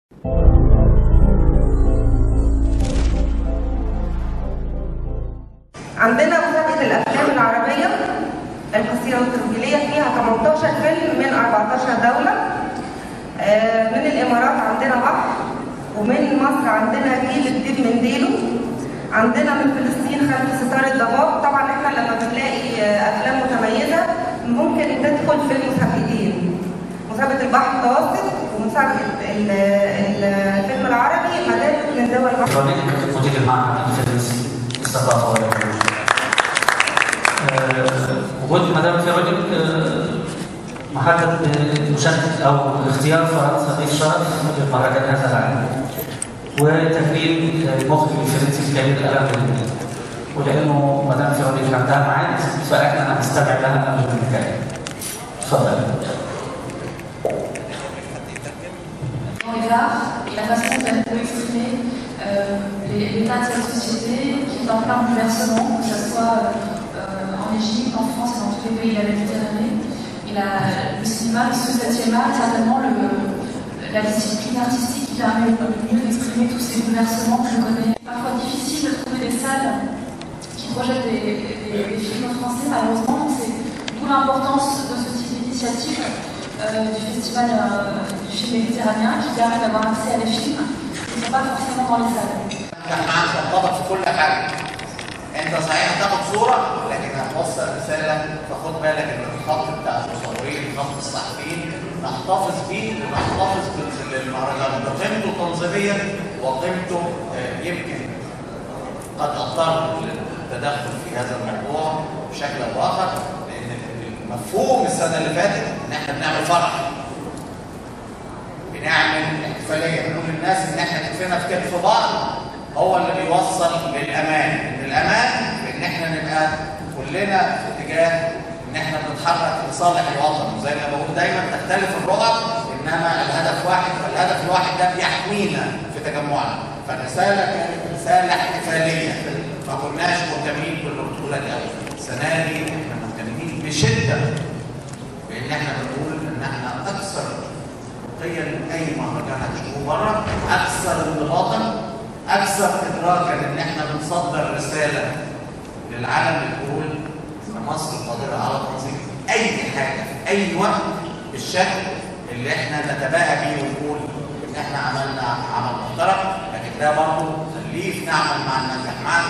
عندنا مسابقة الأفلام العربية القصيرة والتسجيلية فيها 18 فيلم من 14 دولة آه، من الإمارات عندنا بحر ومن مصر عندنا جيل الديب من ديله عندنا من فلسطين خلف ستار الضباب طبعا احنا لما بنلاقي آه، أفلام متميزة ممكن تدخل في المسابقتين مسابقة البحر المتوسط ومسابقة ال- ال- الفيلم العربي مدارس من دول البحر إلكترونيك مدير المعهد الفرنسي للثقافة والعلوم. آه، وجود مدام فيرونيك آه، محدد بمشاركة أو اختيار فرنسا ضيف شرف لمهرجان هذا العام وتكريم المخرج الفرنسي الكبير الألم بالمدينة ولأنه مدام فيرونيك عندها ميعاد فإحنا هنستمع لها قبل الكلام. اتفضل. dans les arts et la façon dont elle peut exprimer euh, les- l'état de cette société qui est en plein bouleversement, que ce soit euh, en Égypte, en France et dans tous les pays de la Méditerranée. Et la- le cinéma, le 7e art, est certainement le- la discipline artistique qui permet le mieux d'exprimer tous ces bouleversements que je connais. Parfois difficile de trouver des salles qui projettent des, des- des films français, malheureusement. Donc C'est d'où l'importance de ce type d'initiative euh, du festival euh, du film méditerranéen qui permet d'avoir accès à des films qui ne sont pas forcément dans les salles. انت معاك تنطبق في كل حاجه انت صحيح هتاخد صوره لكن هتوصل رساله فخد بالك ان الخط بتاع المصورين خط الصحفيين نحتفظ بيه ونحتفظ بال- بالمهرجان بقيمته تنظيميا وقيمته آه، يمكن قد اضطر للتدخل في هذا الموضوع بشكل او باخر لان مفهوم السنه اللي فاتت ان احنا بنعمل فرح بنعمل احتفاليه بنقول للناس ان احنا كتفنا في كتف بعض هو اللي بيوصل للامان ان الامان في ان احنا نبقى كلنا في اتجاه ان احنا بنتحرك لصالح الوطن وزي ما بقول دايما تختلف الرؤى انما الهدف واحد فالهدف الواحد ده بيحمينا في تجمعنا فالرساله كانت رساله احتفاليه ما كناش مهتمين بالبطوله دي قوي السنه دي احنا مهتمين بشده بان احنا بنقول ان احنا اكثر رقيا من اي مهرجان هتشوفوه بره اكثر انضباطا اكثر ادراكا ان احنا بنصدر رساله للعالم بتقول ان مصر قادره على تنظيم اي حاجه في اي وقت بالشكل اللي احنا نتباهى بيه ونقول ان احنا عملنا عمل محترم لكن ده برضه خليه نعمل مع النجاح مع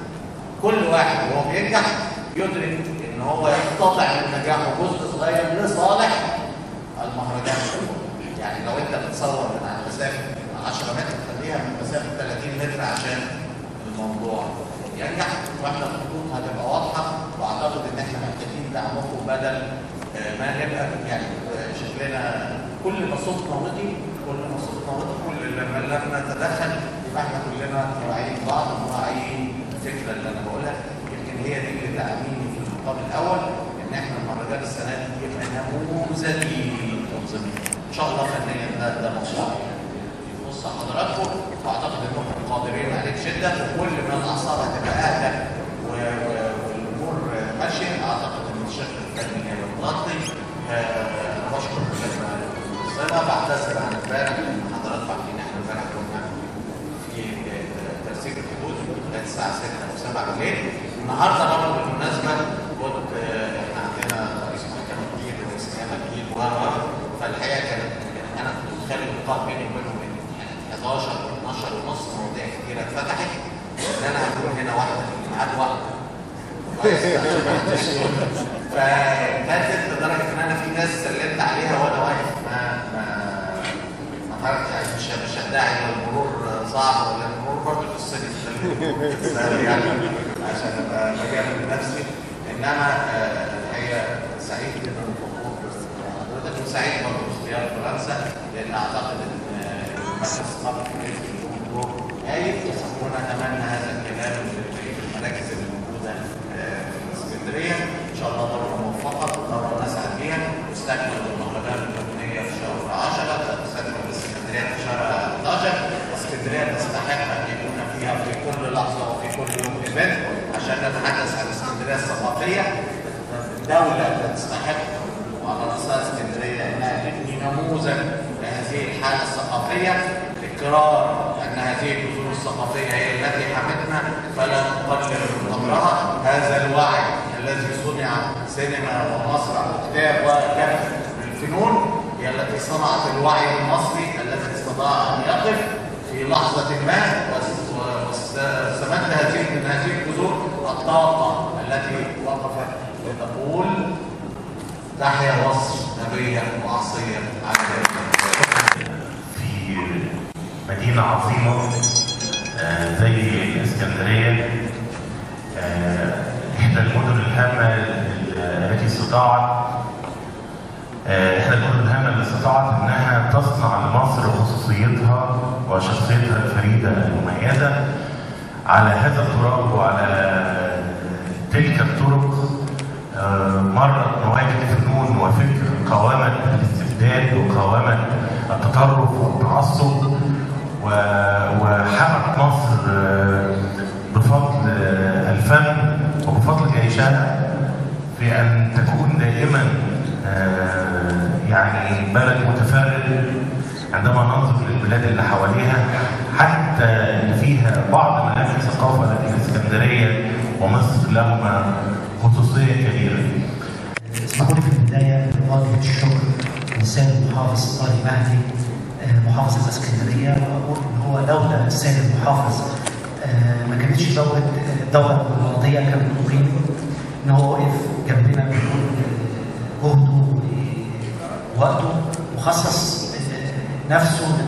كل واحد وهو بينجح يدرك ان هو يقتطع من نجاحه جزء صغير لصالح المهرجان كله. يعني لو انت بتصور من على مسافه 10 متر خليها من مسافه 30 متر عشان الموضوع ينجح واحنا الخطوط هتبقى واضحه واعتقد ان احنا محتاجين دعمكم بدل آه، ما نبقى يعني آه، شكلنا كل ما صوتنا وطي كل ما صوتنا وطي كل لما لما نتدخل يبقى احنا كلنا مراعيين بعض ومراعيين الفكره اللي انا بقولها يمكن هي دي اللي تعميني في المقام الاول ان احنا المهرجان السنه دي يبقى نموذجي تنظيمي ان شاء الله فنيا ده ده مشروع يخص حضراتكم واعتقد انكم قادرين عليه بشده وكل ما الاعصاب هتبقى اهدى و- و- والامور ماشيه اعتقد ان الشكل الفني هيبقى مغطي آه، انا بشكر كل المنظمه بعتذر عن امبارح لان حضراتكم عارفين احنا امبارح كنا في آه، ترسيم الحدود لغايه الساعه 6 او 7 بالليل النهارده برضه بالمناسبه كنت آه، احنا عندنا رئيس محكمه جديد ورئيس محكمه جديد و و فالحقيقه كانت يعني انا كنت متخيل اللقاء بيني وبينهم من يعني 11 و 12 ونص مواضيع كتيره اتفتحت ان انا هكون هنا واحده في الميعاد واحده فكانت لدرجه ان انا في ناس سلمت عليها وانا واقف ما ما ما خرجتش يعني مش مش هدعي لو المرور صعب ولا المرور برضه في السجن سهل يعني عشان ابقى بجانب نفسي انما آه، الحقيقه سعيد جدا وفخور بحضرتك وسعيد برضه باختيار فرنسا لان اعتقد ان آه، المركز الثقافي الفرنسي له دور هايل ونتمنى هذا الكلام لبقيه المراكز اللي موجوده آه، في اسكندريه ان شاء الله دوره موفقه دوره نسعد بيها نستكمل المهرجان الاغنيه في شهر 10 تستكمل اسكندريه في شهر 11 اسكندريه تستحق ان يكون فيها في كل لحظه وفي كل يوم ايفنت عشان نتحدث عن اسكندريه الثقافيه دوله تستحق وعلى راسها اسكندريه انها تبني نموذج لهذه الحاله الثقافيه اقرار ان هذه الجذور الثقافيه هي التي حمتنا فلا نقلل من امرها هذا الوعي الذي صنع سينما ومسرح وكتاب وكافه الفنون هي التي صنعت الوعي المصري الذي استطاع ان يقف في لحظه ما واستمد هذه من هذه الجذور الطاقه التي وقفت لتقول تحيا مصر نبيه وعصيه على ذلك في مدينة عظيمة آه، زي الإسكندرية آه، إحدى المدن الهامة التي استطاعت آه، إحدى المدن الهامة اللي استطاعت إنها تصنع لمصر خصوصيتها وشخصيتها الفريدة المميزة على هذا التراب وعلى تلك الطرق آه، مرت مواجهة فنون وفكر قاومت الاستبداد وقاومت التطرف والتعصب و- وحمت مصر آه، بفضل آه، الفن وبفضل جيشها في أن تكون دائما آه، يعني بلد متفرد عندما ننظر للبلاد اللي حواليها حتى اللي فيها بعض مآخذ الثقافة لكن الإسكندرية ومصر لهما خصوصية كبيرة. اسمحوا لي في البدايه بوجه الشكر لسيد المحافظ طارق مهدي آه، محافظ الاسكندريه واقول ان هو لولا السيد المحافظ آه، ما كانتش دوره الدوره الماضيه كانت تقيم ان هو وقف جنبنا بكل جهده ووقته وخصص آه، نفسه